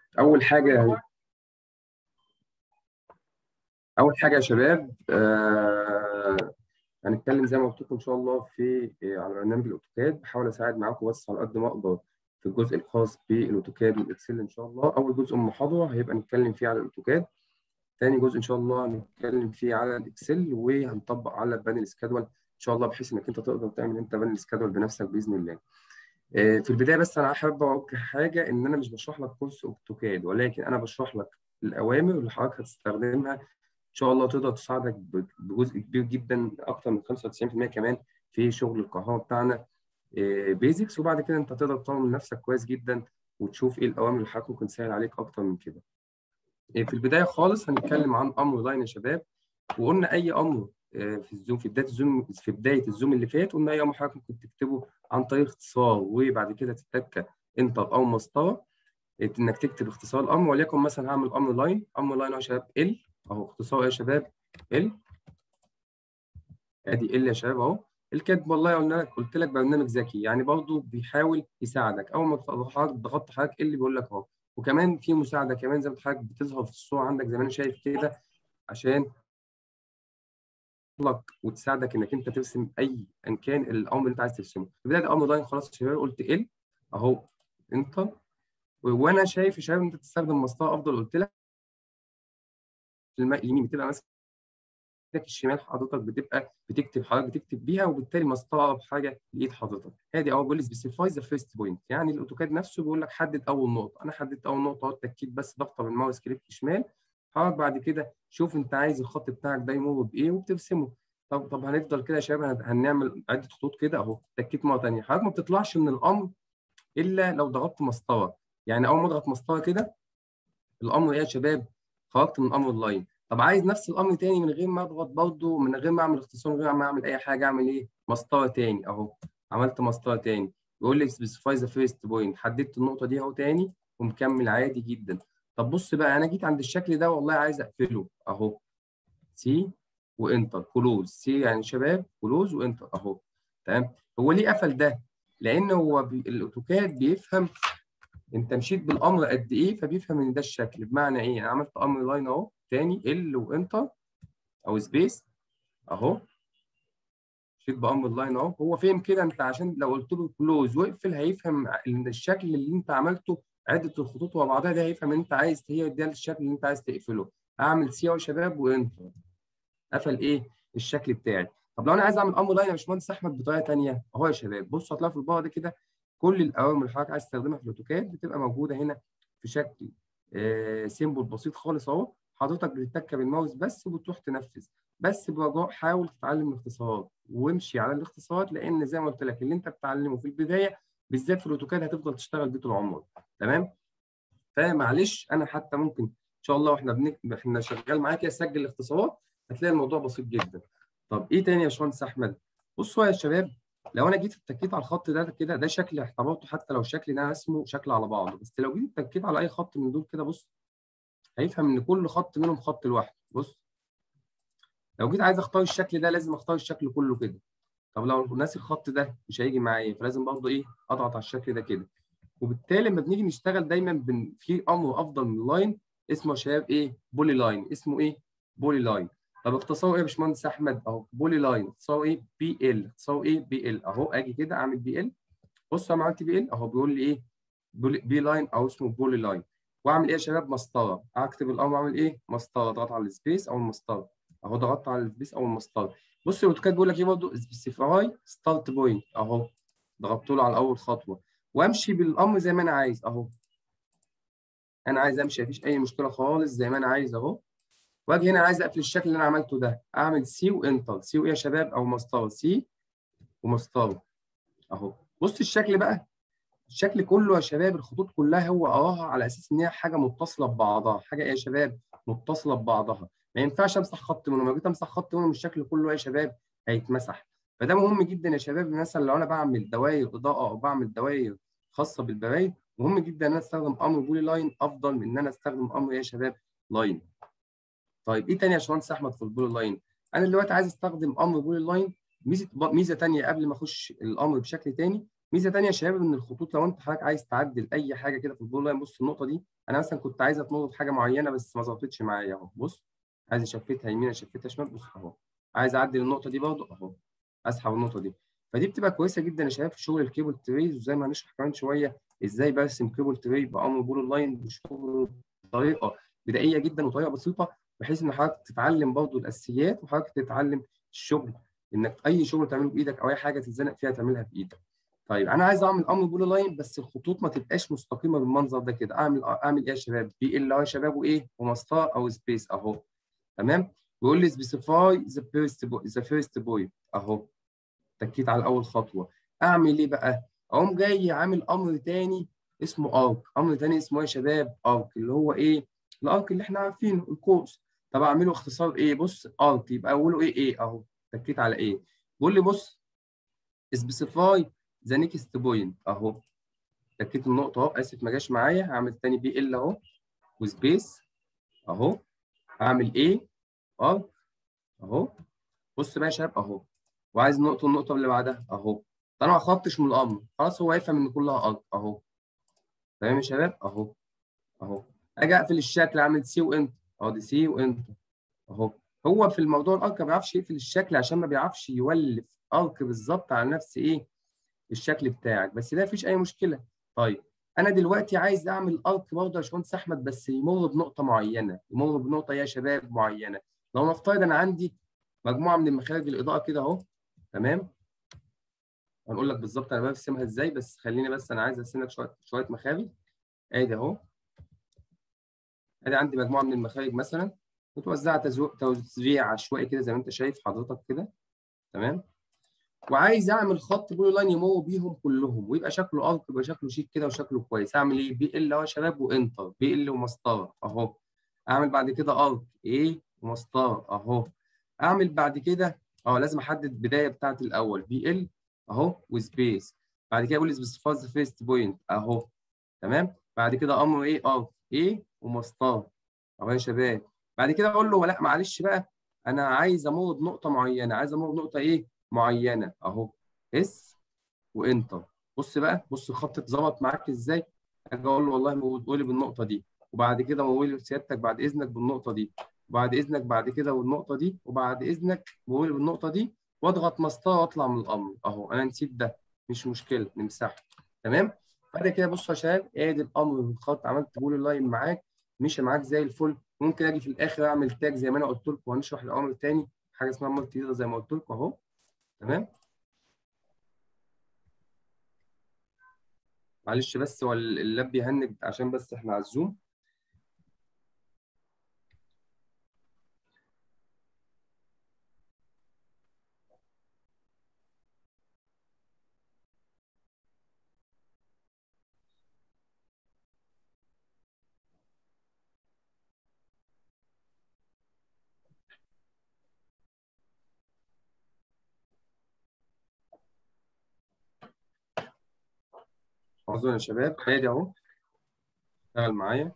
اول حاجه اول حاجه يا شباب آه هنتكلم زي ما قلت لكم ان شاء الله في على برنامج الاوتوكاد بحاول اساعد معاكم بس على قد ما اقدر في الجزء الخاص بالاوتوكاد والاكسل ان شاء الله اول جزء من المحاضره هيبقى نتكلم فيه على الاوتوكاد ثاني جزء ان شاء الله هنتكلم فيه على الاكسل وهنطبق على بانل سكادول ان شاء الله بحيث انك انت تقدر تعمل انت بانل سكادول بنفسك باذن الله في البدايه بس انا حابب اوجه حاجه ان انا مش بشرح لك كورس اوتوكاد ولكن انا بشرح لك الاوامر اللي حضرتك هتستخدمها ان شاء الله تقدر تساعدك بجزء كبير جدا اكتر من 95% كمان في شغل القهوه بتاعنا بيزكس وبعد كده انت تقدر تطور من نفسك كويس جدا وتشوف ايه الاوامر اللي حضرتك ممكن تسهل عليك اكتر من كده. في البدايه خالص هنتكلم عن امر لاين يا شباب وقلنا اي امر في الزوم في بدايه الزوم في بدايه الزوم اللي فات قلنا اي امر حضرتك ممكن تكتبه عن طريق اختصار وبعد كده تتك انتر او مسطره انك تكتب اختصار الامر وليكن مثلا هعمل امر لاين امر لاين يا شباب ال اهو اختصار يا شباب ال ادي ال يا شباب اهو الكاتب والله قلنا لك قلت لك برنامج ذكي يعني برضه بيحاول يساعدك اول ما حضرتك ضغطت حضرتك اللي بيقول لك اهو وكمان في مساعده كمان زي ما حضرتك بتظهر في الصوره عندك زي ما انا شايف كده عشان لك وتساعدك انك انت ترسم اي ان كان الامر اللي انت عايز ترسمه في بدايه الامر ده خلاص يا شباب قلت ال اهو انت وانا شايف يا شباب انت تستخدم مسطره افضل قلت لك اليمين بتبقى ماسك ايدك الشمال حضرتك بتبقى بتكتب حضرتك بتكتب بيها وبالتالي مسطره اقرب حاجه لايد حضرتك ادي اهو بيقول لي سبيسيفاي ذا فيرست بوينت يعني الاوتوكاد نفسه بيقول لك حدد اول نقطه انا حددت اول نقطه اهو التاكيد بس ضغطه بالماوس كليك شمال حضرتك بعد كده شوف انت عايز الخط بتاعك ده يمر بايه وبترسمه طب طب هنفضل كده يا شباب هنعمل عده خطوط كده اهو تكيت مره ثانيه حضرتك ما بتطلعش من الامر الا لو ضغطت مسطره يعني اول ما اضغط مسطره كده الامر ايه يا شباب خرجت من امر اللاين طب عايز نفس الامر تاني من غير ما اضغط برضه من غير ما اعمل اختصار من غير ما اعمل اي حاجه اعمل ايه مسطره تاني اهو عملت مسطره تاني يقول لي سبيسيفاي ذا فيرست بوينت حددت النقطه دي اهو تاني ومكمل عادي جدا طب بص بقى انا جيت عند الشكل ده والله عايز اقفله اهو سي وانتر كلوز سي يعني شباب كلوز وانتر اهو تمام هو ليه قفل ده لان هو بي... الاوتوكاد بيفهم انت مشيت بالامر قد ايه فبيفهم ان ده الشكل بمعنى ايه انا عملت امر لاين اهو تاني ال وانتر او سبيس اهو مشيت بامر لاين اهو هو فهم كده انت عشان لو قلت له كلوز واقفل هيفهم ان الشكل اللي انت عملته عده الخطوط ورا بعضها ده هيفهم ان انت عايز هي ده الشكل اللي انت عايز تقفله اعمل سي اهو يا شباب وانتر قفل ايه الشكل بتاعي طب لو انا عايز اعمل امر لاين يا باشمهندس احمد بطريقه ثانيه اهو يا شباب بصوا هتلاقوا في البعد كده كل الاوامر اللي حضرتك عايز تستخدمها في الاوتوكاد بتبقى موجوده هنا في شكل آه سيمبل بسيط خالص اهو حضرتك بتتك بالماوس بس وبتروح تنفذ بس برجاء حاول تتعلم الاختصارات وامشي على الاختصارات لان زي ما قلت لك اللي انت بتتعلمه في البدايه بالذات في الاوتوكاد هتفضل تشتغل بيه طول عمرك تمام فمعلش انا حتى ممكن ان شاء الله واحنا بنك... احنا شغال معاك كده سجل الاختصارات هتلاقي الموضوع بسيط جدا طب ايه تاني يا باشمهندس احمد بصوا يا شباب لو انا جيت اتكيت على الخط ده كده ده شكل اعتبرته حتى لو الشكل ده اسمه شكل على بعضه بس لو جيت اتكيت على اي خط من دول كده بص هيفهم ان كل خط منهم خط لوحده بص لو جيت عايز اختار الشكل ده لازم اختار الشكل كله كده طب لو ناسي الخط ده مش هيجي معايا فلازم برضه ايه اضغط على الشكل ده كده وبالتالي لما بنيجي نشتغل دايما بن... في امر افضل من لاين اسمه يا شباب ايه بولي لاين اسمه ايه بولي لاين طب اختصاره ايه يا باشمهندس احمد اهو بولي لاين اختصاره ايه بي ال اختصاره ايه بي ال اهو اجي كده اعمل بي ال بص انا عملت بي ال اهو بيقول لي ايه بي لاين او اسمه بولي لاين واعمل ايه يا شباب مسطره اكتب الامر اعمل ايه مسطره اضغط على السبيس او المسطره اهو ضغطت على السبيس او المسطره بص الاوتوكاد بيقول لك ايه برضه سبيسيفاي ستارت بوينت اهو ضغطت له على اول خطوه وامشي بالامر زي ما انا عايز اهو انا عايز امشي مفيش اي مشكله خالص زي ما انا عايز اهو واجي هنا عايز اقفل الشكل اللي انا عملته ده اعمل سي وانتر سي وايه يا شباب او مسطره سي ومسطره اهو بص الشكل بقى الشكل كله يا شباب الخطوط كلها هو اراها على اساس ان هي حاجه متصله ببعضها حاجه ايه يا شباب متصله ببعضها ما ينفعش امسح خط منهم لو جيت امسح خط منهم الشكل كله يا شباب هيتمسح فده مهم جدا يا شباب مثلا لو انا بعمل دوائر اضاءه او بعمل دوائر خاصه بالبرايد مهم جدا ان انا استخدم امر بولي لاين افضل من ان انا استخدم امر يا شباب لاين طيب ايه تاني يا باشمهندس احمد في البولي لاين انا دلوقتي عايز استخدم امر بولي لاين ميزه ميزه ثانيه قبل ما اخش الامر بشكل ثاني ميزه ثانيه يا شباب ان الخطوط لو انت حضرتك عايز تعدل اي حاجه كده في البول لاين بص النقطه دي انا مثلا كنت عايز اتنقط حاجه معينه بس ما ظبطتش معايا اهو بص عايز اشفتها يمين اشفتها شمال بص اهو عايز اعدل النقطه دي برضه اهو اسحب النقطه دي فدي بتبقى كويسه جدا يا شباب في شغل الكيبل تريز وزي ما هنشرح كمان شويه ازاي برسم كيبل تري بامر بول لاين بشغل بطريقه بدائيه جدا وطريقه بسيطه بحيث ان حضرتك تتعلم برضه الاساسيات وحضرتك تتعلم الشغل انك اي شغل تعمله بايدك او اي حاجه تتزنق فيها تعملها بايدك. طيب انا عايز اعمل امر بول لاين بس الخطوط ما تبقاش مستقيمه بالمنظر ده كده اعمل اعمل ايه يا شباب؟ بي ال يا شباب وايه؟ ومسطره او سبيس اهو تمام؟ بيقول لي سبيسيفاي ذا فيرست ذا فيرست بوينت اهو تكيت على اول خطوه اعمل ايه بقى؟ اقوم جاي عامل امر تاني اسمه ارك امر تاني اسمه ايه يا شباب؟ ارك اللي هو ايه؟ الارك اللي احنا عارفينه القوس طب اعمله اختصار ايه؟ بص ارك يبقى اوله ايه ايه اهو تكيت على ايه؟ بيقول لي بص سبيسيفاي ذا نيكست بوينت اهو تكيت النقطه اهو اسف ما جاش معايا هعمل تاني بي ال اهو وسبيس اهو هعمل ايه ارك اهو بص بقى يا شباب اهو وعايز النقطه النقطه اللي بعدها اهو انا ما اخدتش من الامر خلاص هو يفهم ان كلها ارك اهو تمام يا شباب اهو اهو اجي اقفل الشكل اعمل سي وانت اهو دي سي وانت اهو هو في الموضوع الارك ما بيعرفش يقفل الشكل عشان ما بيعرفش يولف ارك بالظبط على نفس ايه الشكل بتاعك بس ده مفيش اي مشكله طيب انا دلوقتي عايز اعمل ارك برضه يا باشمهندس احمد بس يمر بنقطه معينه يمر بنقطه يا شباب معينه لو نفترض انا عندي مجموعه من المخارج الاضاءه كده اهو تمام هنقول لك بالظبط انا برسمها ازاي بس خليني بس انا عايز ارسم لك شويه شويه مخارج ادي اهو ادي عندي مجموعه من المخارج مثلا متوزعه توزيع عشوائي كده زي ما انت شايف حضرتك كده تمام وعايز اعمل خط بولي لاين يمر بيهم كلهم ويبقى شكله ارك يبقى شكله شيك كده وشكله كويس اعمل ايه بي ال اهو يا شباب وانتر بي ال ومسطره اهو اعمل بعد كده ارك ايه ومسطره اهو اعمل بعد كده اه لازم احدد البدايه بتاعت الاول بي ال اهو وسبيس بعد كده اقول سبيسيفاي ذا فيرست بوينت اهو تمام بعد كده امر ايه ارك ايه ومسطره اهو يا شباب بعد كده اقول له لا معلش بقى انا عايز امر بنقطه معينه عايز امر بنقطه ايه معينه اهو اس وانتر بص بقى بص الخط اتظبط معاك ازاي اجي اقول له والله مولي بالنقطه دي وبعد كده مولي سيادتك بعد اذنك بالنقطه دي وبعد اذنك بعد كده والنقطه دي وبعد اذنك مولي بالنقطه دي واضغط مسطره واطلع من الامر اهو انا نسيت ده مش مشكله نمسحه تمام بعد كده بصوا يا شباب ادي الامر بالخط عملت بول اللاين معاك مشي معاك زي الفل ممكن اجي في الاخر اعمل تاج زي ما انا قلت لكم وهنشرح الاوامر تاني حاجه اسمها مالتي زي ما قلت لكم اهو تمام معلش بس هو اللاب بيهنج عشان بس احنا على الزوم اظن يا شباب ادي اهو اشتغل معايا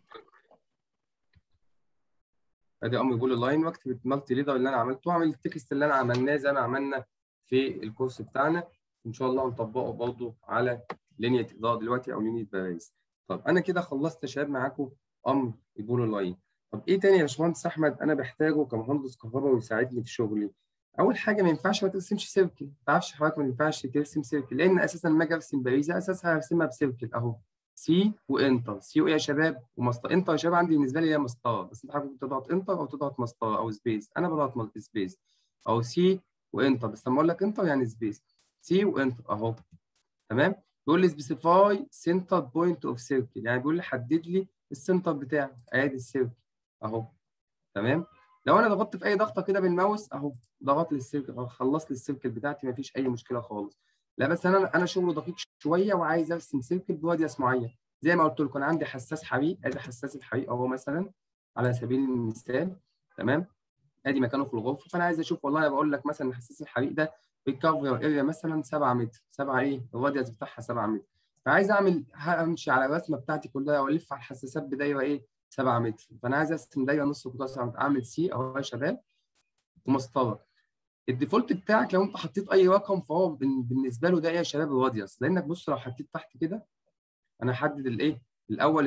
ادي امر بول لاين واكتب المالتي ليدر اللي انا عملته واعمل التكست اللي انا عملناه زي ما عملنا في الكورس بتاعنا ان شاء الله هنطبقه برضه على لينيا اضاءه دلوقتي او لينيا باريس طب انا كده خلصت يا شباب معاكم امر البول لاين طب ايه تاني يا باشمهندس احمد انا بحتاجه كمهندس كهرباء ويساعدني في شغلي اول حاجه ما ينفعش ما ترسمش سيركل ما تعرفش حضرتك ما ينفعش ترسم سيركل لان اساسا لما اجي ارسم باريزه اساسها هرسمها بسيركل اهو سي وانتر سي وايه يا شباب ومسطره انتر يا شباب عندي بالنسبه لي هي مسطره بس انت حضرتك تضغط انتر او تضغط مسطره او سبيس انا بضغط سبيس او سي وانتر بس لما اقول لك انتر يعني سبيس سي وانتر اهو تمام بيقول لي سبيسيفاي سنتر بوينت اوف سيركل يعني بيقول لي حدد لي السنتر بتاعك ادي السيركل اهو تمام لو انا ضغطت في اي ضغطه كده بالماوس اهو ضغط لي السيركل خلص لي السيركل بتاعتي مفيش اي مشكله خالص لا بس انا انا شغله دقيق شويه وعايز ارسم سيركل بواديس معين زي ما قلت لكم انا عندي حساس حريق ادي حساس الحريق اهو مثلا على سبيل المثال تمام ادي مكانه في الغرفه فانا عايز اشوف والله انا بقول لك مثلا حساس الحريق ده بيكفر اريا مثلا 7 متر 7 ايه الراديوس بتاعها 7 متر فعايز اعمل همشي على الرسمه بتاعتي كلها والف على الحساسات بدايره ايه 7 متر فانا عايز ارسم دايره نص قطاع اعمل سي اهو يا شباب ومسطره الديفولت بتاعك لو انت حطيت اي رقم فهو بالنسبه له ده ايه يا شباب الراديوس لانك بص لو حطيت تحت كده انا هحدد الايه الاول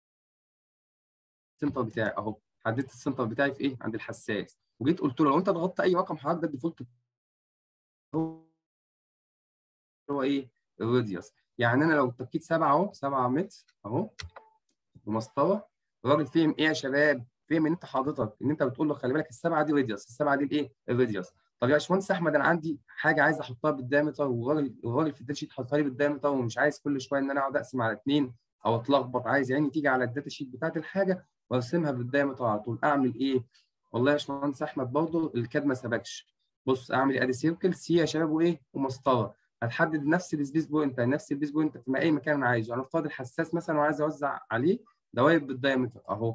السنتر بتاعي اهو حددت السنتر بتاعي في ايه عند الحساس وجيت قلت له لو انت ضغطت اي رقم حضرتك ده الديفولت هو هو ايه الراديوس يعني انا لو اتكيت 7 اهو 7 متر اهو بمسطره الراجل فهم ايه يا شباب فهم ان انت حضرتك ان انت بتقول له خلي بالك السبعه دي راديوس السبعه دي الايه الراديوس طب يا باشمهندس احمد انا عندي حاجه عايز احطها بالدايمتر والراجل والراجل في الداتا شيت حاطها لي بالدايمتر ومش عايز كل شويه ان انا اقعد اقسم على اثنين او اتلخبط عايز يعني تيجي على الداتا شيت بتاعت الحاجه وارسمها بالدايمتر على طول اعمل ايه؟ والله يا باشمهندس احمد برضه الكاد ما سبكش بص اعمل ادي سيركل سي يا شباب وايه ومسطره هتحدد نفس السبيس بوينت نفس السبيس بوينت في اي مكان انا عايزه انا افترض الحساس مثلا وعايز اوزع عليه دوائر بالدايمتر اهو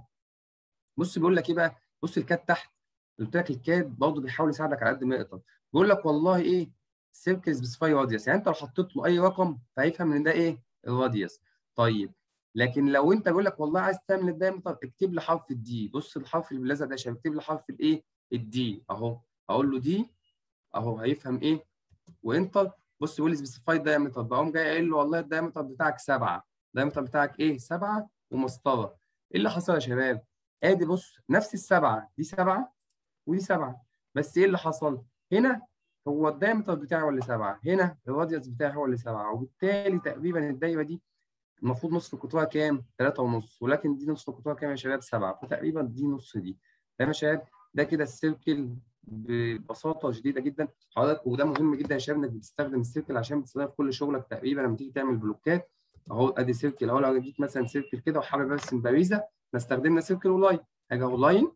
بص بيقول لك ايه بقى بص الكاد تحت قلت لك الكاد برضه بيحاول يساعدك على قد ما يقدر بيقول لك والله ايه سيركل سبيسيفاي راديوس يعني انت لو حطيت له اي رقم فهيفهم ان ده ايه الراديوس طيب لكن لو انت بيقول لك والله عايز تعمل الدايمتر اكتب لي حرف الدي بص الحرف اللي بالازرق ده عشان اكتب لي حرف الايه الدي اهو اقول له دي اهو هيفهم ايه وانتر بص بيقول لي سبيسيفاي دايمتر بقوم جاي قايل له والله الدايمتر بتاعك سبعه الدايمتر بتاعك ايه سبعه ومسطره ايه اللي حصل يا شباب ادي بص نفس السبعه دي سبعه ودي سبعه بس ايه اللي حصل هنا هو الدايمتر بتاعي هو اللي سبعه هنا الراديوس بتاعي هو اللي سبعه وبالتالي تقريبا الدايره دي المفروض نصف قطرها كام؟ 3 ونص ولكن دي نصف قطرها كام يا شباب؟ 7 فتقريبا دي نص دي تمام يا شباب؟ ده كده السيركل ببساطه شديده جدا حضرتك وده مهم جدا يا شباب انك بتستخدم السيركل عشان بتستخدمها في كل شغلك تقريبا لما تيجي تعمل بلوكات اهو ادي سيركل اهو لو جبت مثلا سيركل كده وحابب ارسم باريزه استخدمنا سيركل ولاين اجي اهو لاين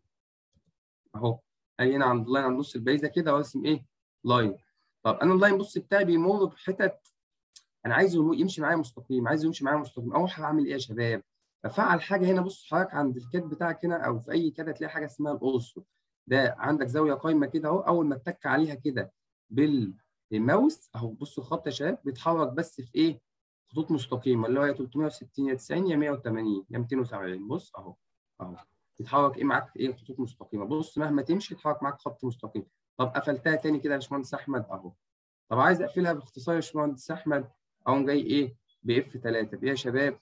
اهو اجي هنا عند اللاين عند نص الباريزه كده وارسم ايه؟ لاين طب انا اللاين بص بتاعي بيمر بحتت انا عايزه يمشي معايا مستقيم عايزه يمشي معايا مستقيم اول حاجه اعمل ايه يا شباب بفعل حاجه هنا بص حضرتك عند الكاد بتاعك هنا او في اي كاد هتلاقي حاجه اسمها القرص ده عندك زاويه قايمه كده اهو اول ما تتك عليها كده بالماوس اهو بص الخط يا شباب بيتحرك بس في ايه خطوط مستقيمه اللي هو يا 360 يا 90 يا 180 يا 270 بص اهو اهو يتحرك ايه معاك ايه خطوط مستقيمه بص مهما تمشي يتحرك معاك خط مستقيم طب قفلتها تاني كده يا باشمهندس احمد اهو طب عايز اقفلها باختصار يا باشمهندس احمد اقوم جاي ايه باف 3 بايه يا شباب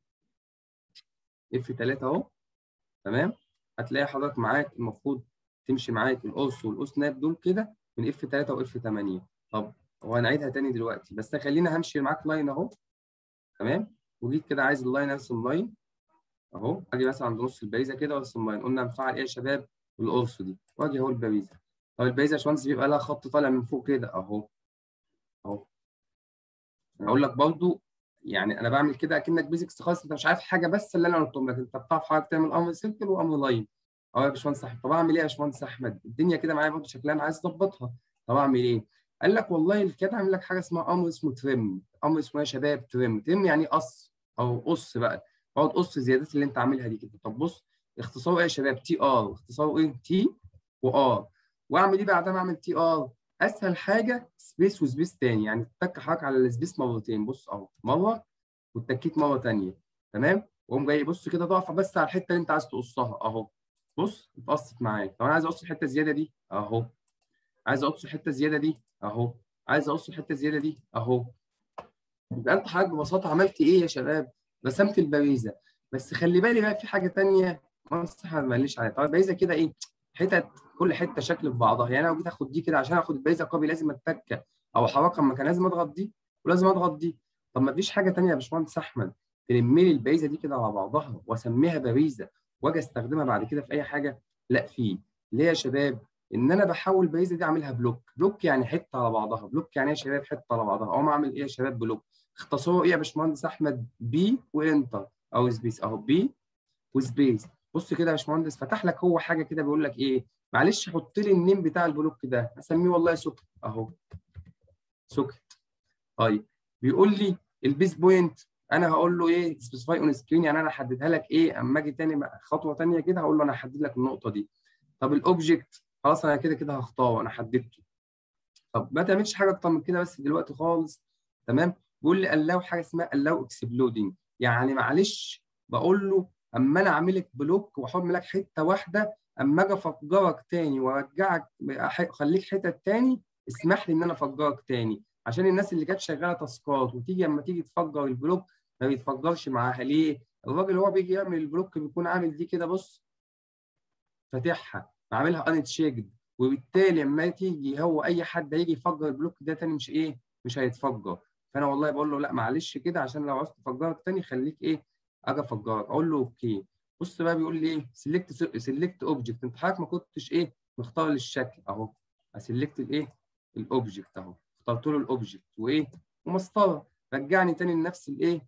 اف 3 اهو تمام هتلاقي حضرتك معاك المفروض تمشي معاك القوس والقوس ناب دول كده من اف 3 واف 8 طب هو هنعيدها تاني دلوقتي بس خلينا همشي معاك لاين اهو تمام وجيت كده عايز اللاين ارسم لاين اهو اجي مثلا عند نص الباريزه كده وارسم لاين قلنا هنفعل ايه يا شباب القرص دي واجي اهو الباريزه طب الباريزه يا باشمهندس بيبقى لها خط طالع من فوق كده اهو اهو اقول لك برضو يعني انا بعمل كده اكنك بيزكس خالص انت مش عارف حاجه بس اللي انا قلتهم لك انت بتعرف حضرتك تعمل امر سيركل وامر لاين اه يا باشمهندس احمد طب اعمل ايه يا باشمهندس احمد الدنيا كده معايا برضه شكلها انا عايز اظبطها طب اعمل ايه قال لك والله الكاد عامل لك حاجه اسمها امر اسمه تريم امر اسمه يا شباب تريم تريم يعني قص او قص بقى اقعد قص الزيادات اللي انت عاملها دي كده طب بص اختصاره ايه يا شباب تي ار اختصاره ايه تي وار واعمل ايه بعد ما اعمل تي ار اسهل حاجه سبيس وسبيس تاني يعني تتك حضرتك على السبيس مرتين بص اهو مره واتكيت مره ثانيه تمام واقوم جاي بص كده ضعف بس على الحته اللي انت عايز تقصها اهو بص اتقصت معاك طب انا عايز اقص الحته الزياده دي اهو عايز اقص الحته الزياده دي اهو عايز اقص الحته الزياده دي اهو يبقى انت حضرتك ببساطه عملت ايه يا شباب رسمت الباريزه بس خلي بالي بقى في حاجه ثانيه ما ماليش عليها طب الباريزه كده ايه حتت كل حته شكل في بعضها يعني انا لو جيت اخد دي كده عشان اخد الباريزه قوي لازم اتكه او احركها مكان لازم اضغط دي ولازم اضغط دي طب ما فيش حاجه ثانيه يا باشمهندس احمد تلم لي الباريزه دي كده على بعضها واسميها باريزه واجي استخدمها بعد كده في اي حاجه لا في ليه يا شباب ان انا بحول الباريزه دي اعملها بلوك بلوك يعني حته على بعضها بلوك يعني ايه يا شباب حته على بعضها اقوم اعمل ايه يا شباب بلوك اختصاره ايه يا باشمهندس احمد بي وانتر او سبيس اهو بي وسبيس بص كده يا باشمهندس فتح لك هو حاجه كده بيقول لك ايه معلش حط لي النيم بتاع البلوك ده اسميه والله سوكت اهو سوكت طيب بيقول لي البيس بوينت انا هقول له ايه سبيسيفاي اون سكرين يعني انا احددها لك ايه اما اجي تاني خطوه ثانيه كده هقول له انا هحدد لك النقطه دي طب الاوبجكت خلاص انا كده كده هختاره انا حددته طب ما تعملش حاجه اكتر من كده بس دلوقتي خالص تمام بيقول لي allow حاجه اسمها allow exploding يعني معلش بقول له اما انا اعمل لك بلوك واحط لك حته واحده اما اجي افجرك تاني وارجعك اخليك حتت تاني اسمح لي ان انا افجرك تاني عشان الناس اللي كانت شغاله تاسكات وتيجي اما تيجي تفجر البلوك ما بيتفجرش معاها ليه؟ الراجل هو بيجي يعمل البلوك بيكون عامل دي كده بص فاتحها عاملها ان تشيكد وبالتالي اما تيجي هو اي حد هيجي يفجر البلوك ده تاني مش ايه؟ مش هيتفجر فانا والله بقول له لا معلش كده عشان لو عاوز تفجرك تاني خليك ايه؟ اجي افجرك اقول له اوكي بص بقى بيقول لي ايه؟ سيلكت سيلكت اوبجكت انت حضرتك ما كنتش ايه؟ مختار للشكل اهو اسلكت الايه؟ الاوبجكت اهو اخترت له الاوبجكت وايه؟ ومسطره رجعني تاني لنفس الايه؟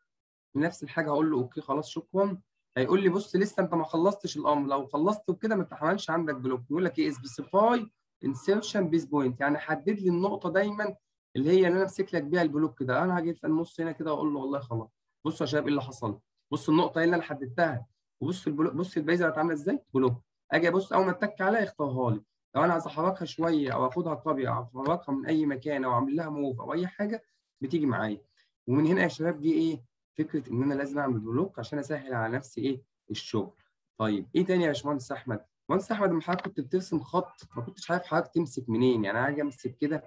لنفس الحاجه هقول له اوكي خلاص شكرا هيقول لي بص لسه انت ما خلصتش الامر لو خلصت وكده ما تحملش عندك بلوك يقول لك ايه سبيسيفاي انسيرشن بيس بوينت يعني حدد لي النقطه دايما اللي هي اللي انا امسك لك بيها البلوك كده انا هاجي في النص هنا كده واقول له والله خلاص بصوا يا شباب ايه اللي حصل بص النقطه اللي انا حددتها وبص البلوك بص البيزه بقت عامله ازاي بلوك اجي ابص اول ما اتك عليها يختارها لي لو انا عايز احركها شويه او اخدها كوبي او احركها من اي مكان او اعمل لها موف او اي حاجه بتيجي معايا ومن هنا يا شباب دي ايه فكره ان انا لازم اعمل بلوك عشان اسهل على نفسي ايه الشغل طيب ايه تاني يا باشمهندس احمد باشمهندس احمد لما حضرتك كنت بترسم خط ما كنتش عارف حضرتك تمسك منين يعني انا هاجي امسك كده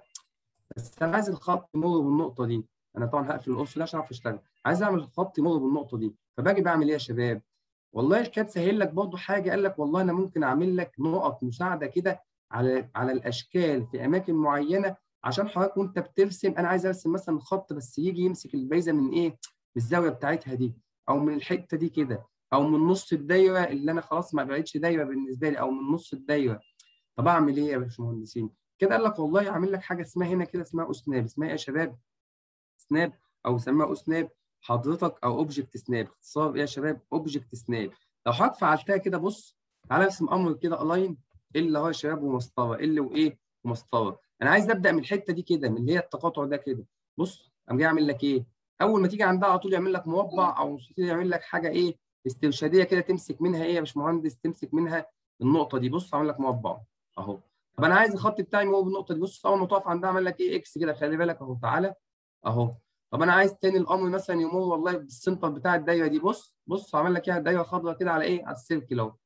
بس انا عايز الخط يمر بالنقطه دي انا طبعا هقفل القرص ده عشان اعرف اشتغل عايز اعمل الخط يمر بالنقطه دي فباجي بعمل ايه يا شباب والله الكاد سهل لك برضه حاجه قال لك والله انا ممكن اعمل لك نقط مساعده كده على على الاشكال في اماكن معينه عشان حضرتك وانت بترسم انا عايز ارسم مثلا خط بس يجي يمسك البيزه من ايه؟ من الزاويه بتاعتها دي او من الحته دي كده او من نص الدايره اللي انا خلاص ما بقتش دايره بالنسبه لي او من نص الدايره طب اعمل ايه يا باشمهندسين؟ كده قال لك والله اعمل لك حاجه اسمها هنا كده اسمها اسناب اسمها ايه يا شباب؟ سناب او سماها اسناب حضرتك او اوبجكت سناب اختصار ايه يا شباب؟ اوبجكت سناب لو حضرتك فعلتها كده بص تعالى ارسم امر كده الاين اللي هو يا شباب ومسطره اللي وايه؟ ومسطره انا عايز ابدا من الحته دي كده من اللي هي التقاطع ده كده بص قام جاي اعمل لك ايه؟ اول ما تيجي عندها على طول يعمل لك مربع او يعمل لك حاجه ايه؟ استرشاديه كده تمسك منها ايه يا باشمهندس تمسك منها النقطه دي بص عامل لك مربع اهو طب انا عايز الخط بتاعي هو بالنقطه دي بص اول ما تقف عندها عمل لك ايه اكس كده خلي بالك اهو تعالى اهو طب انا عايز تاني الامر مثلا يمر والله بالسنتر بتاع الدايره دي بص بص عمل لك ايه دايره خضراء كده على ايه على السيركل اهو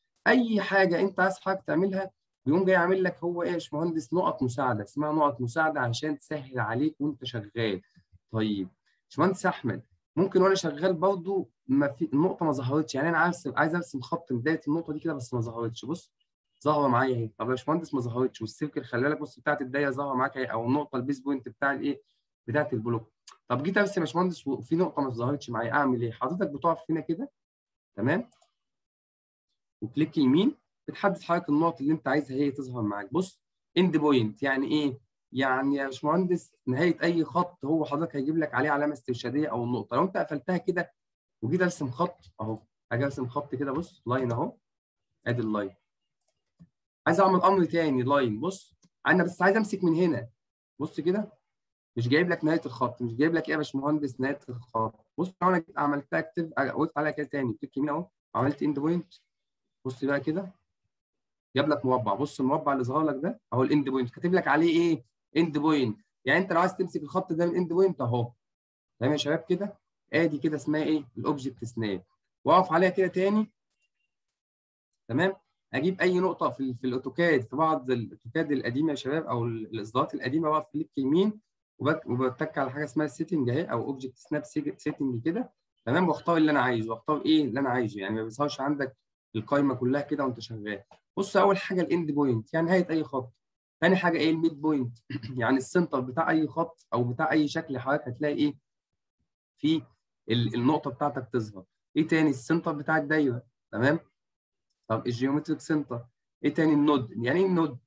اي حاجه انت عايز حاجه تعملها يقوم جاي عامل لك هو ايه يا باشمهندس نقط مساعده اسمها نقط مساعده عشان تسهل عليك وانت شغال طيب باشمهندس احمد ممكن وانا شغال برضه ما في النقطه ما ظهرتش يعني انا عايز عايز ارسم خط من بدايه النقطه دي كده بس ما ظهرتش بص ظاهره معايا اهي طب يا باشمهندس ما ظهرتش والسيركل خلي بالك بص بتاعت الدايه ظاهره معاك اهي او النقطه البيس بوينت بتاع الايه بتاعت البلوك طب جيت ارسم يا باشمهندس وفي نقطه ما ظهرتش معايا اعمل ايه حضرتك بتقف هنا كده تمام وكليك يمين بتحدد حضرتك النقط اللي انت عايزها هي تظهر معاك بص اند بوينت يعني ايه يعني يا باشمهندس نهايه اي خط هو حضرتك هيجيب لك عليه علامه استرشاديه او النقطه لو انت قفلتها كده وجيت ارسم خط اهو هاجي ارسم خط كده بص لاين اهو ادي اللاين عايز اعمل امر تاني لاين بص انا بس عايز امسك من هنا بص كده مش جايب لك نهايه الخط مش جايب لك ايه يا باشمهندس نهايه الخط بص لو انا عملتها اكتب وقفت عليها كده تاني كليك يمين اهو عملت اند بوينت بص بقى كده جاب لك مربع بص المربع اللي ظهر لك ده اهو الاند بوينت كاتب لك عليه ايه اند بوينت يعني انت لو عايز تمسك الخط ده من اند بوينت اهو تمام يا شباب كده ادي كده اسمها ايه الاوبجكت سناب واقف عليها كده تاني تمام اجيب اي نقطه في في الاوتوكاد في بعض الاوتوكاد القديمه يا شباب او الاصدارات القديمه بقف كليك يمين وبتك على حاجه اسمها سيتنج اهي او اوبجكت سناب سيتنج كده تمام واختار اللي انا عايزه واختار ايه اللي انا عايزه يعني ما بيظهرش عندك القايمه كلها كده وانت شغال بص اول حاجه الاند بوينت يعني نهايه اي خط ثاني حاجه ايه الميد بوينت يعني السنتر بتاع اي خط او بتاع اي شكل حضرتك هتلاقي ايه في النقطه بتاعتك تظهر ايه تاني السنتر بتاع الدايره تمام طب الجيومتريك سنتر ايه تاني النود يعني ايه النود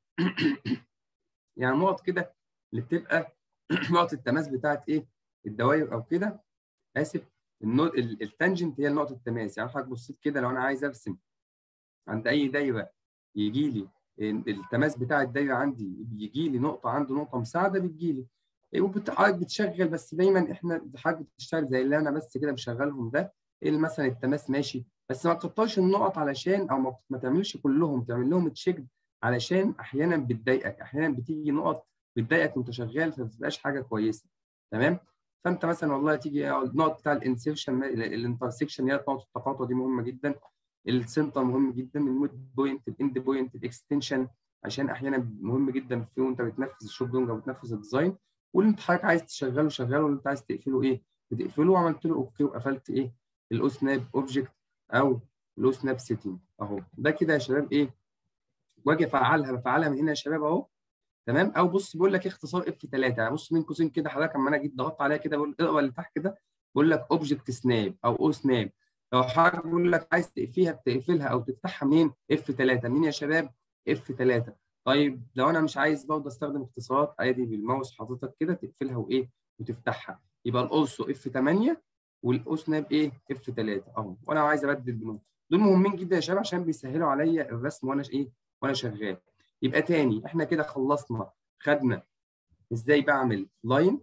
يعني نقط كده اللي بتبقى نقط التماس بتاعت ايه الدوائر او كده اسف النود التانجنت هي نقطه التماس يعني حضرتك بصيت كده لو انا عايز ارسم عند اي دايره يجي لي التماس بتاع الدايره عندي بيجي لي نقطه عنده نقطه مساعده بتجي لي حضرتك بتشغل بس دايما احنا حضرتك بتشتغل زي اللي انا بس كده بشغلهم ده ايه مثلا التماس ماشي بس ما تكترش النقط علشان او ما, ما تعملش كلهم تعمل لهم تشيك علشان احيانا بتضايقك احيانا بتيجي نقط بتضايقك وانت شغال فما بتبقاش حاجه كويسه تمام فانت مثلا والله تيجي النقط بتاع الانسيرشن الانترسكشن هي نقط التقاطع دي مهمه جدا السنتر مهم جدا الميد بوينت الاند بوينت الاكستنشن عشان احيانا مهم جدا في وانت بتنفذ الشوب دونج او بتنفذ الديزاين واللي انت حضرتك عايز تشغله شغله واللي انت عايز تقفله ايه بتقفله وعملت له اوكي وقفلت ايه الاو سناب اوبجكت او الاو سناب سيتنج اهو ده كده يا شباب ايه واجي افعلها بفعلها من هنا يا شباب اهو تمام او بص بيقول لك اختصار اف 3 بص من قوسين كده حضرتك اما انا جيت ضغطت عليها كده بقول اقرا اللي تحت كده بقول لك اوبجكت سناب او او سناب لو حضرتك بيقول لك عايز تقفلها بتقفلها او تفتحها منين اف 3 منين يا شباب اف 3 طيب لو انا مش عايز برضه استخدم اختصارات عادي بالماوس حضرتك كده تقفلها وايه وتفتحها يبقى الاوسو اف 8 والاو سناب ايه اف 3 اهو وانا عايز ابدل بينهم دول مهمين جدا يا شباب عشان بيسهلوا عليا الرسم وانا ايه وانا شغال يبقى تاني احنا كده خلصنا خدنا ازاي بعمل لاين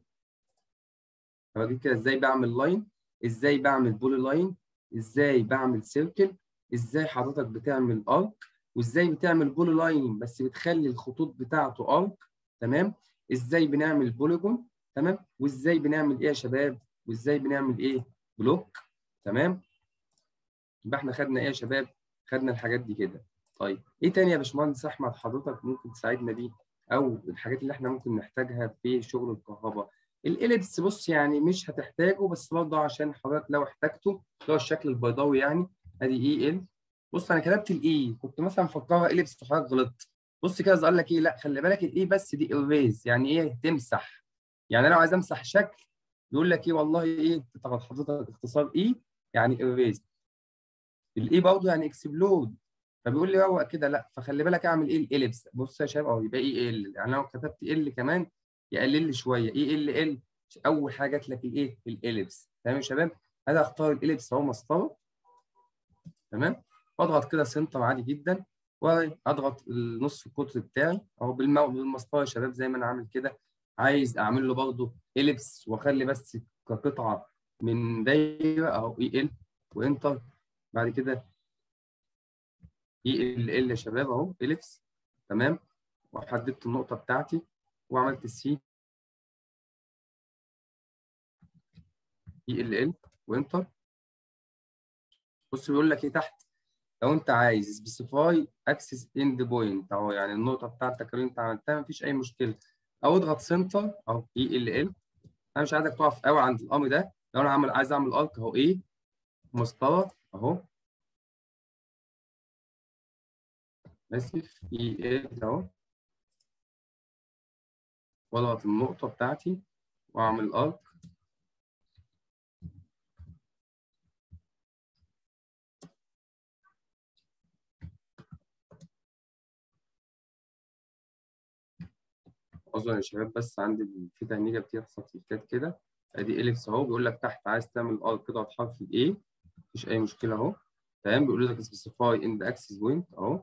اجيب كده ازاي بعمل لاين ازاي بعمل بولي لاين ازاي بعمل سيركل ازاي حضرتك بتعمل ارك وازاي بتعمل بولي لاين بس بتخلي الخطوط بتاعته ارك تمام ازاي بنعمل بوليجون تمام وازاي بنعمل ايه يا شباب وازاي بنعمل ايه بلوك تمام يبقى احنا خدنا ايه يا شباب خدنا الحاجات دي كده طيب ايه تاني يا باشمهندس احمد حضرتك ممكن تساعدنا بيه او الحاجات اللي احنا ممكن نحتاجها في شغل الكهرباء الاليبس بص يعني مش هتحتاجه بس برضه عشان حضرتك لو احتاجته اللي هو الشكل البيضاوي يعني ادي اي ال بص انا كتبت الاي كنت مثلا مفكرها اليبس وحضرتك غلطت بص كده قال لك ايه لا خلي بالك الاي بس دي اريز يعني ايه تمسح يعني انا لو عايز امسح شكل يقول لك ايه والله ايه تاخد حضرتك اختصار اي يعني اريز الاي برضه يعني اكسبلود فبيقول لي روق كده لا فخلي بالك اعمل ايه الاليبس بص يا شباب اهو يبقى اي ال يعني لو كتبت ال كمان يقلل لي شويه اي ال ال اول حاجه جات لك الايه الاليبس تمام يا شباب انا اختار الاليبس اهو مسطره تمام واضغط كده سنتر عادي جدا واضغط النص القطر بتاعي اهو بالمسطره يا شباب زي ما انا عامل كده عايز اعمل له برضه اليبس واخلي بس كقطعه من دايره اهو اي ال وانتر بعد كده اي ال ال يا شباب اهو اليبس تمام وحددت النقطه بتاعتي وعملت السي اي ال ال وانتر بص بيقول لك ايه تحت لو انت عايز سبيسيفاي اكسس اند بوينت اهو يعني النقطه بتاعتك اللي انت عملتها مفيش اي مشكله او اضغط سنتر اهو اي ال ال انا مش عايزك تقف قوي عند الامر ده لو انا عامل عايز اعمل ارك اهو ايه مسطره اهو اسف اي ال اهو واضغط النقطه بتاعتي واعمل ارك اظن يا شباب بس عندي في تهنيجه بتحصل في الكات كده ادي اليكس اهو بيقول لك تحت عايز تعمل ار كده حرف الاي مفيش اي مشكله اهو تمام بيقول لك سبيسيفاي اند اكسس بوينت اهو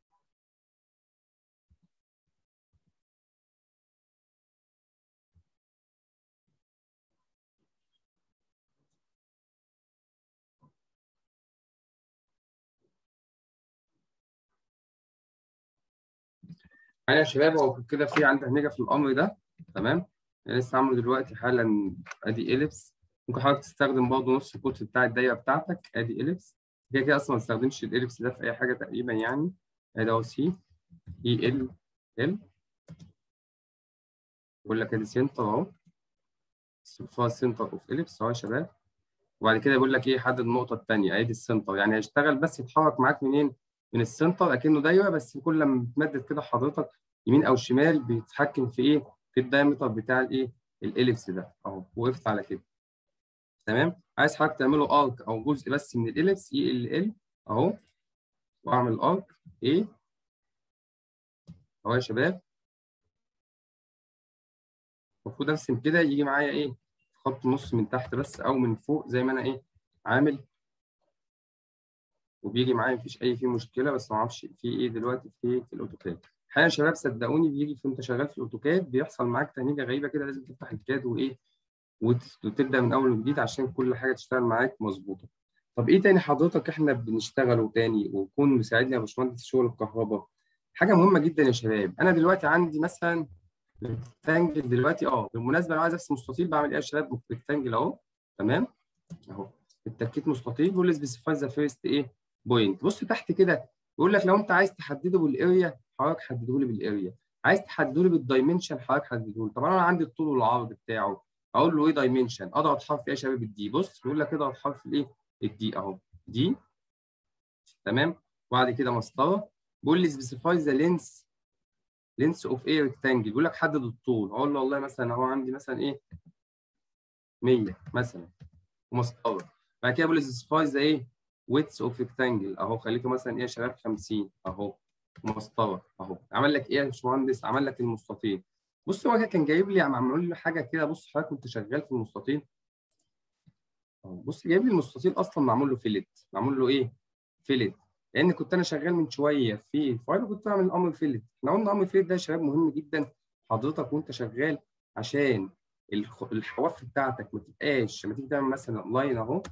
يعني يا شباب هو كده في عندي هنيجه في الامر ده تمام انا لسه عامله دلوقتي حالا ادي اليبس ممكن حضرتك تستخدم برضه نص القطر بتاع الدايره بتاعتك ادي اليبس كده كده اصلا ما تستخدمش الاليبس ده في اي حاجه تقريبا يعني ادي اهو سي اي ال ال بقول لك ادي سنتر اهو سنتر اوف اليبس اهو يا شباب وبعد كده بيقول لك ايه حدد النقطه الثانيه ادي السنتر يعني هيشتغل بس يتحرك معاك منين من السنتر اكنه دايره بس كل لما بتمدد كده حضرتك يمين او شمال بيتحكم في ايه في الدايمتر بتاع الايه الاليبس ده اهو وقفت على كده تمام عايز حضرتك تعمله ارك او جزء بس من الاليبس اي ال ال اهو واعمل ارك ايه اهو يا شباب المفروض ارسم كده يجي معايا ايه خط نص من تحت بس او من فوق زي ما انا ايه عامل وبيجي معايا مفيش اي فيه مشكله بس ما اعرفش في ايه دلوقتي في في الاوتوكاد احيانا يا شباب صدقوني بيجي وانت شغال في الاوتوكاد بيحصل معاك تهنيجه غريبه كده لازم تفتح الكاد وايه وتبدا من اول وجديد عشان كل حاجه تشتغل معاك مظبوطه طب ايه تاني حضرتك احنا بنشتغله تاني ويكون مساعدنا يا باشمهندس شغل الكهرباء حاجه مهمه جدا يا شباب انا دلوقتي عندي مثلا ريكتانجل دلوقتي اه بالمناسبه انا عايز ارسم مستطيل بعمل ايه يا شباب ريكتانجل اهو تمام اهو التركيب مستطيل بيقول لي سبيسيفاي ذا فيرست ايه بوينت بص تحت كده بيقول لك لو انت عايز تحدده بالاريا حضرتك حدده لي بالاريا عايز تحدده لي بالدايمنشن حضرتك حدده لي طبعا انا عندي الطول والعرض بتاعه اقول له ايه دايمنشن اضغط حرف ايه يا شباب الدي بص بيقول لك اضغط حرف الايه الدي اهو دي تمام وبعد كده مسطره بيقول لي سبيسيفاي ذا لينس لينس اوف ايه ريكتانجل بيقول لك حدد الطول اقول له والله مثلا اهو عندي مثلا ايه 100 مثلا ومسطره بعد كده بيقول لي سبيسيفاي ذا ايه ويتس اوف ريكتانجل اهو خليته مثلا ايه يا شباب 50 اهو مسطره اهو عمل لك ايه يا باشمهندس عمل لك المستطيل بص هو كان جايب لي عمل لي حاجه كده بص حضرتك كنت شغال في المستطيل بص جايب لي المستطيل اصلا معمول له فيلت معمول له ايه فيلت لان كنت انا شغال من شويه في فايل كنت بعمل امر فيلت احنا قلنا امر فيلت ده يا شباب مهم جدا حضرتك وانت شغال عشان الحواف بتاعتك ما تبقاش لما تيجي تعمل مثلا لاين اهو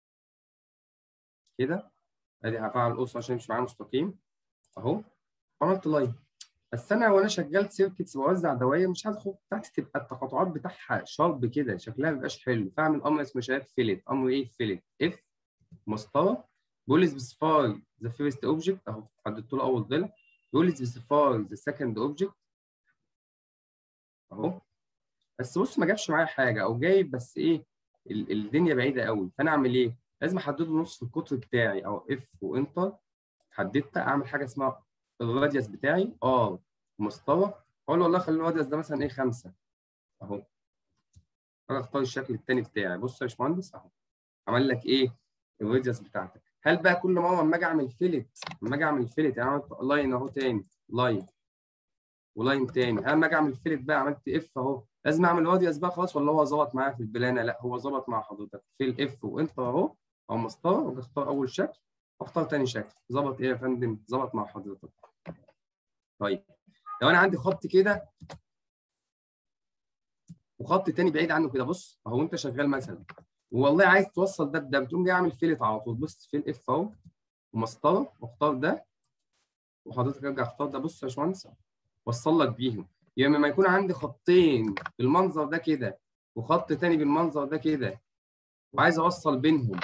كده ادي هفعل القص عشان يمشي معايا مستقيم اهو عملت لاين بس انا وانا شغال سيركتس بوزع دواير مش عايز الخطوط بتاعتي تبقى التقاطعات بتاعها شارب كده شكلها ما بيبقاش حلو فاعمل امر اسمه شباب فيلت امر ايه فيلت اف مسطره بيقول لي سبيسيفاي ذا فيرست اوبجكت اهو حددت له اول ضلع بيقول لي سبيسيفاي ذا سكند اوبجكت اهو بس بص ما جابش معايا حاجه او جايب بس ايه الدنيا بعيده قوي فانا اعمل ايه؟ لازم احدد له نص القطر بتاعي او اف وانتر حددت اعمل حاجه اسمها الراديوس بتاعي ار مستوى اقول له والله خلي الراديوس ده مثلا ايه 5 اهو انا اختار الشكل الثاني بتاعي بص يا باشمهندس اهو عمل لك ايه الراديوس بتاعتك هل بقى كل مره اما اجي اعمل فيلت اما اجي اعمل فيلت يعني عملت لاين اهو تاني لاين ولاين تاني اما اجي اعمل فيلت بقى عملت اف اهو لازم اعمل راديوس بقى خلاص ولا هو ظبط معايا في البلانه لا هو ظبط مع حضرتك في الاف وانتر اهو او مسطره وبختار اول شكل واختار تاني شكل ظبط ايه يا فندم ظبط مع حضرتك طيب لو انا عندي خط كده وخط تاني بعيد عنه كده بص اهو انت شغال مثلا والله عايز توصل ده بده بتقوم جاي عامل فيلت على طول بص فين اف اهو ومسطره واختار ده وحضرتك ارجع اختار ده بص يا باشمهندس وصل لك بيهم يعني لما يكون عندي خطين بالمنظر ده كده وخط تاني بالمنظر ده كده وعايز اوصل بينهم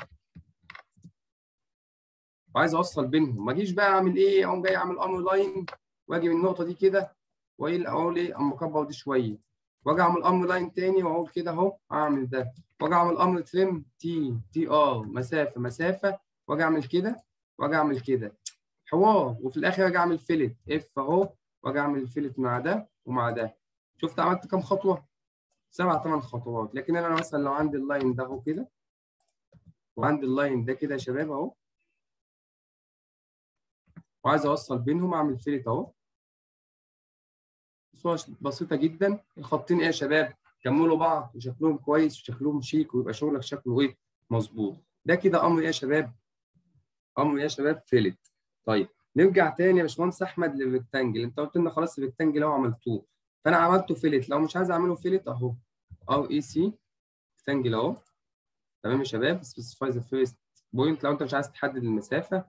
وعايز اوصل بينهم ما اجيش بقى اعمل ايه اقوم جاي اعمل امر لاين واجي من النقطه دي كده واقول اقول ايه اما اكبر دي شويه واجي اعمل امر لاين تاني واقول كده اهو اعمل ده واجي اعمل امر تريم تي تي ار مسافه مسافه واجي اعمل كده واجي اعمل كده حوار وفي الاخر اجي اعمل فيلت اف اهو واجي اعمل فيلت مع ده ومع ده شفت عملت كام خطوه؟ سبع ثمان خطوات لكن انا مثلا لو عندي اللاين ده اهو كده وعندي اللاين ده كده يا شباب اهو وعايز اوصل بينهم اعمل فيلت اهو صوره بسيطه جدا الخطين ايه يا شباب كملوا بعض وشكلهم كويس وشكلهم شيك ويبقى شغلك شكله ايه مظبوط ده كده امر ايه يا شباب امر ايه يا شباب فيلت طيب نرجع تاني يا باشمهندس احمد للريكتانجل انت قلت لنا خلاص الريكتانجل اهو عملتوه فانا عملته فيلت لو مش عايز اعمله فيلت اهو ار اي سي ريكتانجل اهو تمام يا شباب سبيسيفاي ذا فيرست بوينت لو انت مش عايز تحدد المسافه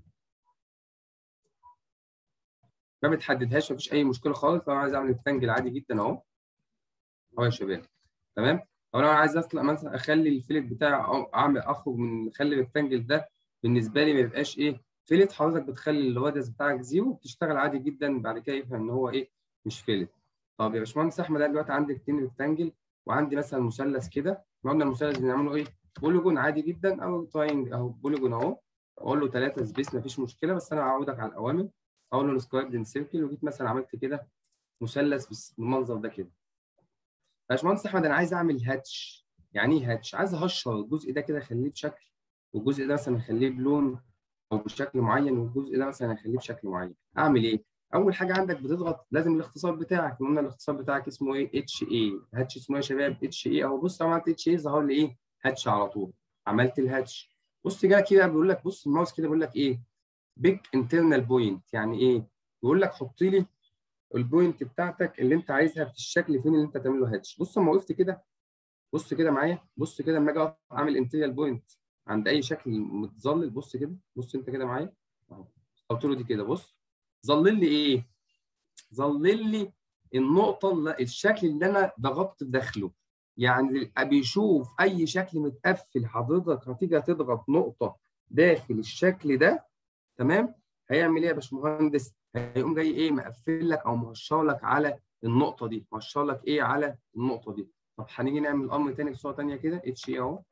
ما بتحددهاش مفيش اي مشكله خالص لو انا عايز اعمل ريكتانجل عادي جدا اهو اهو يا شباب تمام لو انا عايز اطلع مثلا اخلي الفيلت بتاعي أو اعمل اخرج من اخلي الريكتانجل ده بالنسبه لي ما يبقاش ايه فيلت حضرتك بتخلي الراديوس بتاعك زيرو بتشتغل عادي جدا بعد كده يفهم ان هو ايه مش فيلت طب يا باشمهندس احمد انا دلوقتي عندي اتنين ريكتانجل وعندي مثلا مثلث كده احنا قلنا المثلث بنعمله ايه بوليجون عادي جدا او تراينج اهو بوليجون اهو اقول له ثلاثه سبيس مفيش مشكله بس انا هعودك على الاوامر اقول له السكوير ان سيركل وجيت مثلا عملت كده مثلث بالمنظر ده كده باشمهندس احمد انا عايز اعمل هاتش يعني ايه هاتش عايز اهشر الجزء ده كده اخليه بشكل والجزء ده مثلا اخليه بلون او بشكل معين والجزء ده مثلا اخليه بشكل معين اعمل ايه اول حاجه عندك بتضغط لازم الاختصار بتاعك قلنا الاختصار بتاعك اسمه ايه اتش اي هاتش اسمه ايه يا شباب اتش اي اهو بص عملت اتش اي ظهر لي ايه هاتش على طول عملت الهاتش بص جالك كده بيقول لك بص الماوس كده بيقول لك ايه بيك انترنال بوينت يعني ايه بيقول لك حط لي البوينت بتاعتك اللي انت عايزها في الشكل فين اللي انت تعمل له هاتش بص اما وقفت كده بص كده معايا بص كده اما اجي اعمل انترنال بوينت عند اي شكل متظلل بص كده بص انت كده معايا اهو قلت له دي كده بص ظلل لي ايه ظلل لي النقطه اللي الشكل اللي انا ضغطت داخله يعني بيشوف اي شكل متقفل حضرتك هتيجي تضغط نقطه داخل الشكل ده تمام هيعمل ايه يا باشمهندس هيقوم جاي ايه مقفل لك او مهشر لك على النقطه دي مهشر لك ايه على النقطه دي طب هنيجي نعمل امر تاني بصوره تانيه كده اتش اي اهو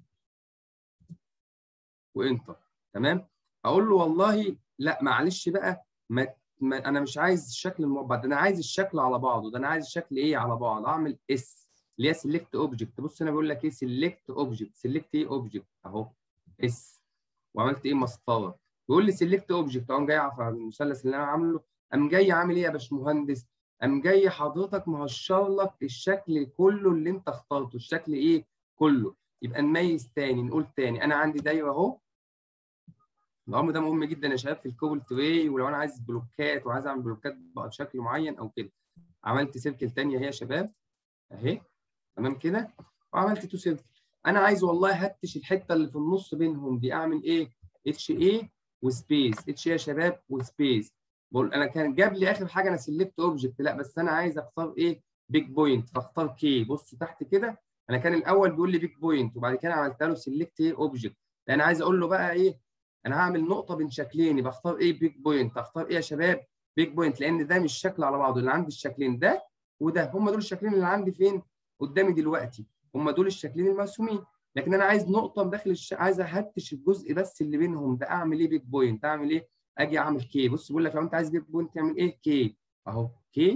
وانتر تمام اقول له والله لا معلش بقى ما, ما انا مش عايز الشكل المربع ده انا عايز الشكل على بعضه ده انا عايز الشكل ايه على بعض اعمل اس اللي هي سيلكت اوبجكت بص انا بقول لك ايه سيلكت اوبجكت سيلكت ايه اوبجكت اهو اس وعملت ايه مسطره بيقول لي سيلكت اوبجكت اقوم جاي على المثلث اللي انا عامله قام جاي عامل ايه يا باشمهندس قام جاي حضرتك مهشر لك الشكل كله اللي انت اخترته الشكل ايه كله يبقى نميز تاني نقول تاني انا عندي دايره اهو الامر ده مهم جدا يا شباب في الكوبل تري ولو انا عايز بلوكات وعايز اعمل بلوكات بقى بشكل معين او كده عملت سيركل ثانيه اهي يا شباب اهي تمام كده وعملت تو سيركل انا عايز والله هتش الحته اللي في النص بينهم دي اعمل ايه اتش اي وسبيس اتش اي يا شباب وسبيس بقول انا كان جاب لي اخر حاجه انا سلكت اوبجكت لا بس انا عايز اختار ايه بيج بوينت فاختار كي بص تحت كده انا كان الاول بيقول لي بيج بوينت وبعد كده عملت له سلكت ايه اوبجكت انا عايز اقول له بقى ايه انا هعمل نقطه بين شكلين يبقى اختار ايه بيج بوينت اختار ايه يا شباب بيج بوينت لان ده مش شكل على بعضه اللي عندي الشكلين ده وده هم دول الشكلين اللي عندي فين قدامي دلوقتي هم دول الشكلين المرسومين لكن انا عايز نقطه داخل الش... عايز اهتش الجزء بس اللي بينهم ده اعمل ايه بيج بوينت اعمل ايه اجي اعمل كي بص بيقول لك لو انت عايز بيج بوينت تعمل ايه كي اهو كي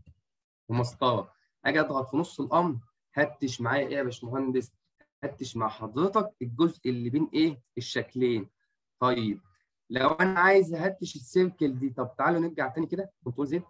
ومسطره اجي اضغط في نص الامر هتش معايا ايه يا باشمهندس هتش مع حضرتك الجزء اللي بين ايه الشكلين طيب لو انا عايز اهتش السيركل دي طب تعالوا نرجع تاني كده كنترول زد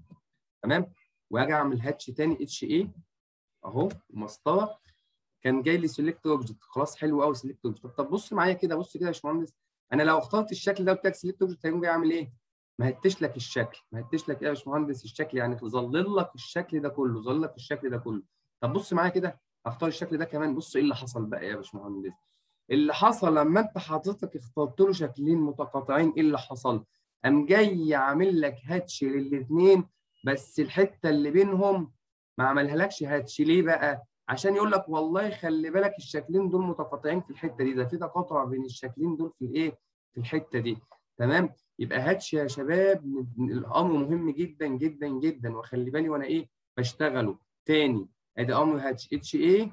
تمام واجي اعمل هاتش تاني اتش ايه اهو مسطره كان جاي لي سيلكت اوبجكت خلاص حلو قوي سيلكت اوبجكت طب بص معايا كده بص كده يا باشمهندس انا لو اخترت الشكل ده قلت لك سيلكت اوبجكت هيقوم جاي عامل ايه؟ ما هتش لك الشكل ما هتش لك ايه يا باشمهندس الشكل يعني ظلل لك الشكل ده كله ظلل لك الشكل ده كله طب بص معايا كده اختار الشكل ده كمان بص ايه اللي حصل بقى يا باشمهندس اللي حصل لما انت حضرتك اخترت له شكلين متقاطعين ايه اللي حصل؟ قام جاي عامل لك هاتش للاثنين بس الحته اللي بينهم ما عملها لكش هاتش ليه بقى؟ عشان يقول لك والله خلي بالك الشكلين دول متقاطعين في الحته دي ده في تقاطع بين الشكلين دول في الايه؟ في الحته دي تمام؟ يبقى هاتش يا شباب الامر مهم جدا جدا جدا وخلي بالي وانا ايه بشتغله تاني ادي امر هاتش اتش ايه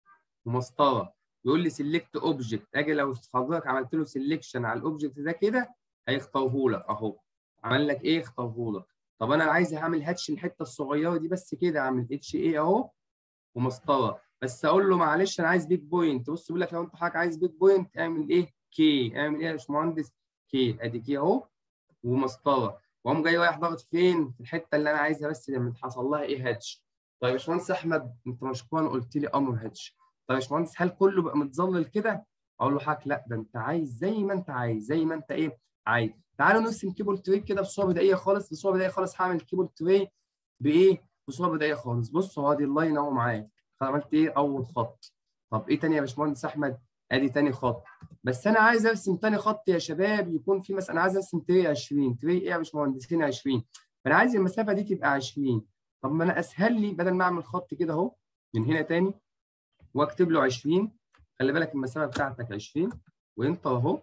ومسطره يقول لي سيلكت اوبجكت اجي لو حضرتك عملت له سيلكشن على الاوبجكت ده كده هيختاره لك اهو عمل لك ايه اختاره لك طب انا عايز اعمل هاتش الحته الصغيره دي بس كده اعمل اتش ايه اهو ومسطره بس اقول له معلش انا عايز بيج بوينت بص بيقول لك لو انت حضرتك عايز بيج بوينت اعمل ايه كي اعمل ايه يا باشمهندس كي ادي كي اهو ومسطره واقوم جاي رايح ضاغط فين في الحته اللي انا عايزها بس لما حصل لها ايه هاتش طيب يا باشمهندس احمد انت مشكورا قلت لي امر هاتش طيب يا باشمهندس هل كله بقى متظلل كده اقول له حضرتك لا ده انت عايز زي ما انت عايز زي ما انت ايه عايز تعالوا نرسم كيبل تري كده بصوره بدائيه خالص بصوره بدائيه خالص هعمل كيبل تري بايه بصوره بدائيه خالص بص هو ادي اللاين اهو معايا عملت ايه اول خط طب ايه تاني يا باشمهندس احمد ادي تاني خط بس انا عايز ارسم تاني خط يا شباب يكون في مثلا انا عايز ارسم تري 20 تري ايه يا باشمهندس هنا 20 فانا عايز المسافه دي تبقى 20 طب ما انا اسهل لي بدل ما اعمل خط كده اهو من هنا تاني واكتب له 20 خلي بالك المسافه بتاعتك 20 وانت اهو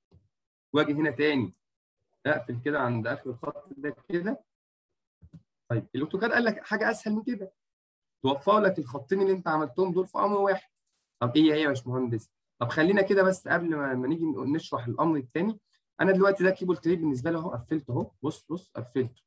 واجي هنا تاني اقفل كده عند اخر الخط ده كده طيب الاوتوكاد قال لك حاجه اسهل من كده توفر لك الخطين اللي انت عملتهم دول في امر واحد طب ايه هي يا باشمهندس طب خلينا كده بس قبل ما, ما نيجي نشرح الامر الثاني انا دلوقتي ده كيبل تري بالنسبه لي اهو قفلته اهو بص بص قفلته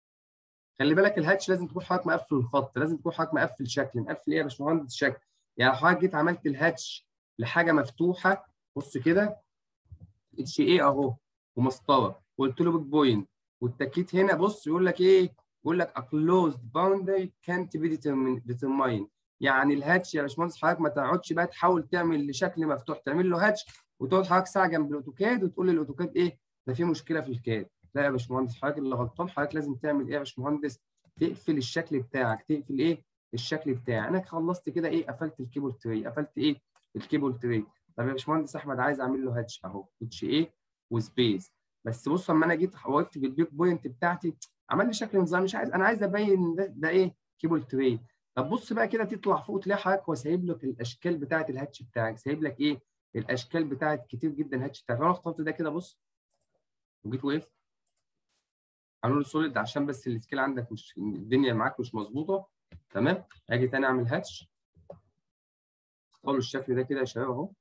خلي بالك الهاتش لازم تكون حضرتك مقفل الخط لازم تكون حضرتك مقفل شكل مقفل ايه يا باشمهندس شكل يعني لو حضرتك جيت عملت الهاتش لحاجه مفتوحه بص كده اتش ايه اهو ومسطره وقلت له بيج بوينت والتكيت هنا بص يقول لك ايه؟ يقول لك a closed boundary can't be determined يعني الهاتش يا باشمهندس حضرتك ما تقعدش بقى تحاول تعمل لشكل مفتوح تعمل له هاتش وتقعد حضرتك ساعه جنب الاوتوكاد وتقول للاوتوكاد ايه؟ ده في مشكله في الكاد لا يا باشمهندس حضرتك اللي غلطان حضرتك لازم تعمل ايه يا باشمهندس؟ تقفل الشكل بتاعك تقفل ايه؟ الشكل بتاعي انا خلصت كده ايه قفلت الكيبل تري قفلت ايه؟ الكيبل تري طب يا باشمهندس احمد عايز اعمل له هاتش اهو اتش ايه وسبيس بس بص لما انا جيت وقفت بالبيك بوينت بتاعتي عمل لي شكل نظام مش عايز انا عايز ابين ده, ده ايه كيبل تري طب بص بقى كده تطلع فوق تلاقي حضرتك هو سايب لك الاشكال بتاعه الهاتش بتاعك سايب لك ايه الاشكال بتاعه كتير جدا هاتش بتاعك فانا اخترت ده كده بص وجيت وقفت عملوا له سوليد عشان بس السكيل عندك مش الدنيا معاك مش مظبوطه تمام اجي تاني اعمل هاتش اختار الشكل ده كده يا شباب اهو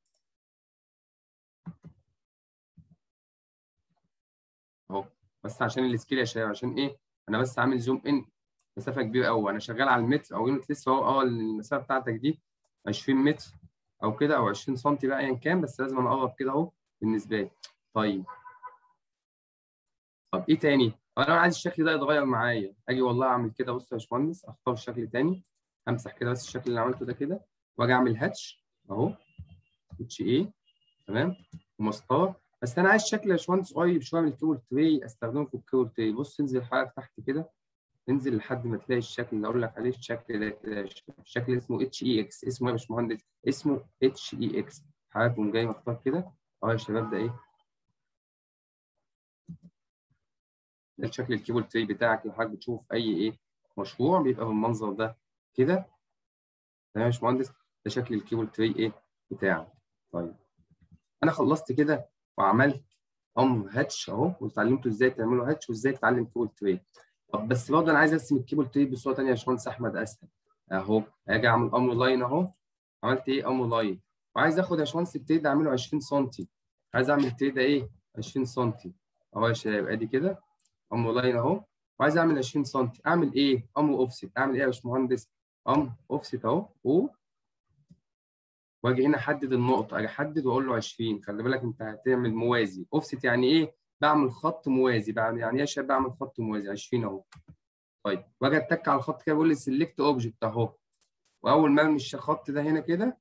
اهو بس عشان السكيل يا شباب عشان ايه انا بس عامل زوم ان مسافه كبيره قوي انا شغال على المتر او يونت لسه اهو اه المسافه بتاعتك دي 20 متر او كده او 20 سم بقى ايا كان بس لازم انا اقرب كده اهو بالنسبه لي طيب طب ايه تاني انا عايز الشكل ده يتغير معايا اجي والله اعمل كده بص يا باشمهندس اختار شكل تاني امسح كده بس الشكل اللي عملته ده كده واجي اعمل هاتش اهو اتش ايه تمام ومسطره بس انا عايز شكل يا باشمهندس قريب شويه من الكيبل تري استخدمه في الكيبل تري بص انزل حضرتك تحت كده انزل لحد ما تلاقي الشكل اللي اقول لك عليه الشكل ده كده الشكل اسمه اتش اي اكس اسمه ايه يا باشمهندس اسمه اتش اي اكس حضرتك قوم جاي مختار كده اهو يا شباب ده ايه ده شكل الكيبل تري بتاعك اللي حضرتك بتشوف اي ايه مشروع بيبقى بالمنظر ده كده تمام يا باشمهندس ده شكل الكيبل تري ايه بتاعك طيب انا خلصت كده وعملت امر هاتش اهو واتعلمتوا ازاي تعملوا هاتش وازاي تتعلم كيبل تري طب بس برضه انا عايز ارسم الكيبل تري بصوره ثانيه يا باشمهندس احمد اسهل اهو اجي اعمل امر لاين اهو عملت ايه امر لاين وعايز اخد يا باشمهندس التري ده اعمله 20 سم عايز اعمل التري ده ايه 20 سم اهو يا شباب ادي كده امر لاين اهو وعايز اعمل 20 سم اعمل ايه امر اوفست اعمل ايه يا باشمهندس امر اوفست اهو و واجي هنا احدد النقطه اجي احدد واقول له 20 خلي بالك انت هتعمل موازي اوفست يعني ايه بعمل خط موازي بعمل يعني ايه يا شباب بعمل خط موازي 20 اهو طيب واجي اتك على الخط كده بقول لي سيلكت اوبجكت اهو واول ما ارمي الخط ده هنا كده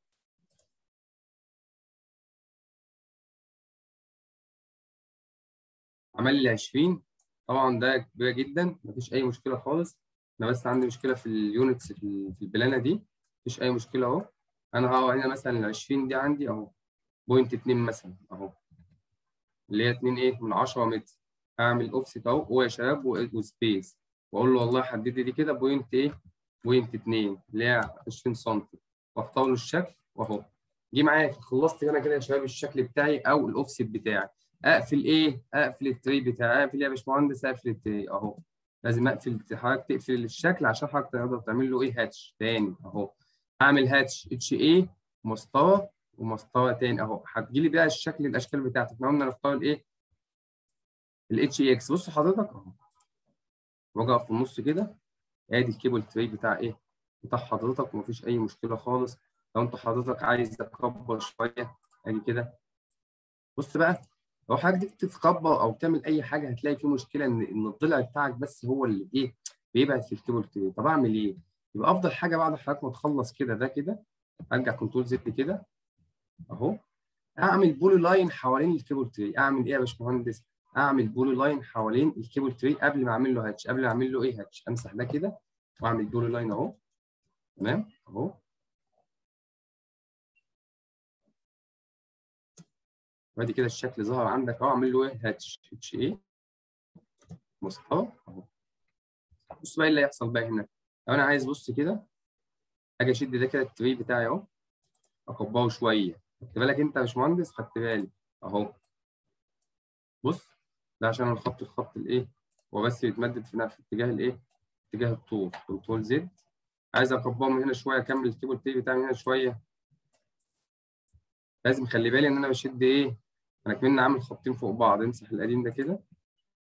عمل لي 20 طبعا ده كبيره جدا مفيش اي مشكله خالص انا بس عندي مشكله في اليونتس في البلانه دي مفيش اي مشكله اهو انا اهو هنا مثلا ال 20 دي عندي اهو بوينت 2 مثلا اهو اللي هي 2 ايه من 10 متر اعمل اوفست اهو هو يا شباب وسبيس واقول له والله حدد لي كده بوينت ايه بوينت 2 اللي هي 20 سم واختار له الشكل واهو جه معايا خلصت هنا كده يا شباب الشكل بتاعي او الاوفست بتاعي اقفل ايه اقفل التري بتاعي اقفل ايه يا باشمهندس اقفل التري اهو لازم اقفل حضرتك تقفل الشكل عشان حضرتك تقدر تعمل له ايه هاتش تاني اهو اعمل هاتش اتش ايه مسطره ومسطره تاني اهو هتجي لي بقى الشكل الاشكال بتاعتك احنا قلنا نختار الايه الاتش اي اكس بص حضرتك اهو واجي اقف في النص كده ادي الكيبل تري بتاع ايه بتاع حضرتك ومفيش اي مشكله خالص لو انت حضرتك عايز تكبر شويه ادي كده بص بقى لو حضرتك تتكبر او تعمل اي حاجه هتلاقي في مشكله ان ان الضلع بتاعك بس هو اللي ايه بيبعد في الكيبل تري طب اعمل ايه؟ يبقى افضل حاجه بعد حضرتك ما تخلص كده ده كده ارجع كنترول زد كده اهو اعمل بولي لاين حوالين الكيبل تري اعمل ايه يا باشمهندس؟ اعمل بولي لاين حوالين الكيبل تري قبل ما اعمل له هاتش قبل ما اعمل له ايه هاتش امسح ده كده واعمل بولي لاين اهو تمام اهو وادي كده الشكل ظهر عندك اهو اعمل له ايه هاتش اتش ايه مسطره اهو بص بقى ايه اللي هيحصل بقى هنا لو انا عايز بص كده اجي اشد ده كده التري بتاعي اهو اكبره شويه خدت بالك انت يا باشمهندس خدت بالي اهو بص ده عشان الخط الخط الايه هو بس يتمدد في نفس اتجاه الايه اتجاه الطول كنترول زد عايز اكبره من هنا شويه اكمل الكيبل تري بتاعي من هنا شويه لازم خلي بالي ان انا بشد ايه انا كمان عامل خطين فوق بعض امسح القديم ده كده